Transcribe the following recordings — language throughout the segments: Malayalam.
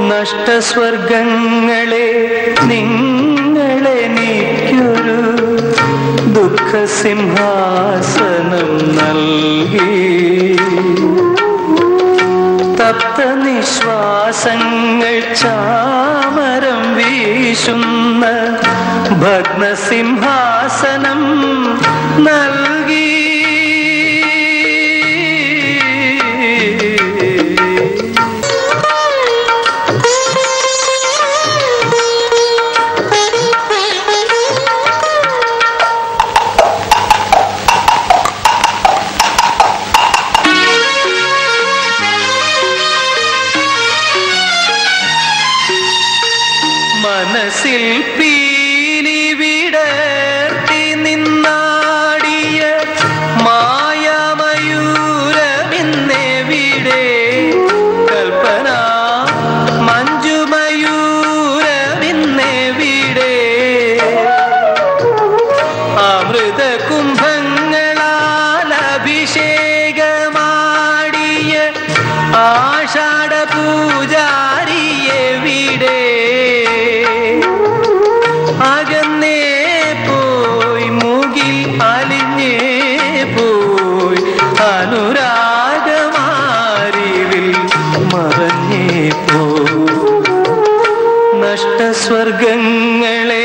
നഷ്ടസ്വർഗങ്ങളെ നിങ്ങളെനിക്കൊരു ദുഃഖസിംഹാസനം നൽകി തപ്ത നിശ്വാസങ്ങൾ ചാമരം വീശുന്ന ഭഗ്നസിംഹാസനം നൽകി മനസ്സിൽ പീലി വിടർത്തി നിന്നാടിയ മായാമയൂരമിന്നെവിടെ കൽപ്പന മഞ്ജുമയൂരമിന്നെവിടെ അമൃത കുംഭങ്ങളാൽ അഭിഷേകമാടിയ ആഷാഢ പൂജാരിയെവിടെ അകന്നേ പോയി മുകിൽ അലിഞ്ഞേ പോയി അനുരാഗമാരിവിൽ മറഞ്ഞേ പോയി നഷ്ടസ്വർഗങ്ങളെ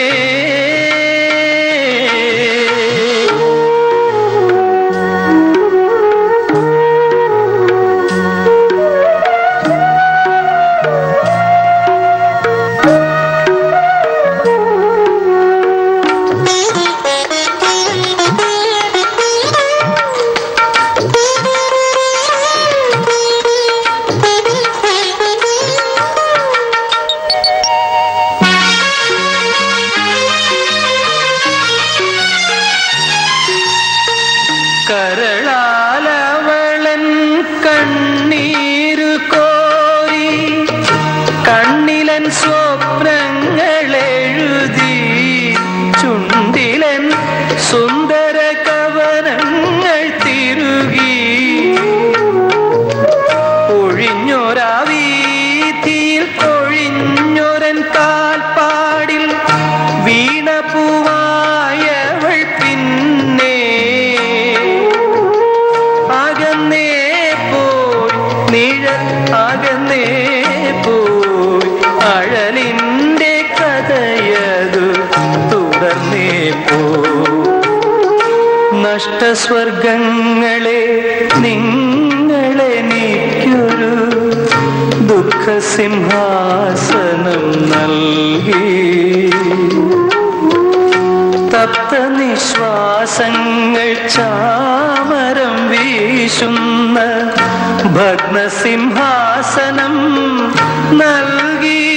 കരളാലവളൻ കണ്ണീരു കോരി കണ്ണിലൻ സ്വപ്നങ്ങൾ എഴുതി ചുണ്ടിലൻ സുന്ദര കവനങ്ങൾ തിരുകി ഒഴിഞ്ഞൊരാ വീതിയിൽ ഒഴിഞ്ഞൊരൻ കാൽപ്പാടിൽ വീണപൂവായവൾ പിന്നെ അകന്നേ പോയി നിഴൽ അകന്നേ പോയി അഴലിൻ്റെ കഥയതു തുടർന്നേ പോയി നഷ്ടസ്വർഗങ്ങളെ നിങ്ങളെനിക്കൊരു ദുഃഖസിംഹാസനം നൽകി തപ്ത നിശ്വാസങ്ങൾ ചാമരം വീശുന്ന ഭഗ്നസിംഹാസനം നൽകി